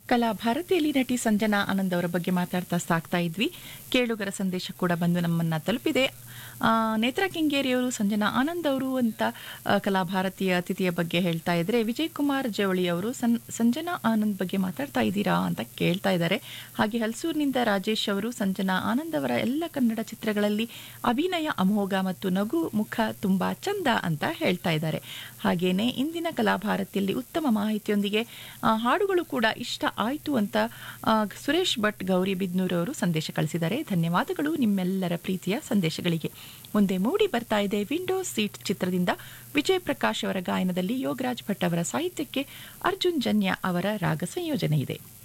ಕಲಾ ಭಾರತಿಯಲ್ಲಿ ನಟಿ ಸಂಜನಾ ಆನಂದ್ ಅವರ ಬಗ್ಗೆ ಮಾತಾಡ್ತಾ ಸಾಕ್ತಾ ಇದ್ವಿ ಕೇಳುಗರ ಸಂದೇಶ ಕೂಡ ಬಂದು ನಮ್ಮನ್ನ ತಲುಪಿದೆ ಆ, ನೇತ್ರಾ ಕೆಂಗೇರಿಯವರು ಸಂಜನಾ ಆನಂದ್ ಅವರು ಅಂತ ಆ, ಕಲಾ ಭಾರತೀಯ ಅತಿಥಿಯ ಬಗ್ಗೆ ಹೇಳ್ತಾ ಇದ್ರೆ ವಿಜಯ್ ಕುಮಾರ್ ಜವಳಿ ಅವರು ಸನ್ ಸಂಜನಾ ಆನಂದ್ ಬಗ್ಗೆ ಮಾತಾಡ್ತಾ ಇದ್ದೀರಾ ಅಂತ ಕೇಳ್ತಾ ಇದ್ದಾರೆ ಹಾಗೆ ಹಲ್ಸೂರಿನಿಂದ ರಾಜೇಶ್ ಅವರು ಸಂಜನಾ ಆನಂದ್ ಅವರ ಎಲ್ಲ ಕನ್ನಡ ಚಿತ್ರಗಳಲ್ಲಿ ಅಭಿನಯ ಅಮೋಘ ಮತ್ತು ನಗು ಮುಖ ತುಂಬಾ ಚಂದ ಅಂತ ಹೇಳ್ತಾ ಇದ್ದಾರೆ ಹಾಗೇನೆ ಇಂದಿನ ಕಲಾಭಾರತಿಯಲ್ಲಿ ಉತ್ತಮ ಮಾಹಿತಿಯೊಂದಿಗೆ ಆ, ಹಾಡುಗಳು ಕೂಡ ಇಷ್ಟ ಆಯಿತು ಅಂತ ಆ, ಸುರೇಶ್ ಭಟ್ ಗೌರಿ ಬಿದ್ನೂರ್ ಅವರು ಸಂದೇಶ ಕಳಿಸಿದ್ದಾರೆ ಧನ್ಯವಾದಗಳು ನಿಮ್ಮೆಲ್ಲರ ಪ್ರೀತಿಯ ಸಂದೇಶಗಳಿಗೆ ಮುಂದೆ ಮೂಡಿ ಬರ್ತಾ ಇದೆ ವಿಂಡೋಸ್ ಸೀಟ್ ಚಿತ್ರದಿಂದ ವಿಜಯ್ ಪ್ರಕಾಶ್ ಅವರ ಗಾಯನದಲ್ಲಿ ಯೋಗರಾಜ್ ಭಟ್ ಅವರ ಸಾಹಿತ್ಯಕ್ಕೆ ಅರ್ಜುನ್ ಜನ್ಯ ಅವರ ರಾಗ ಸಂಯೋಜನೆ ಇದೆ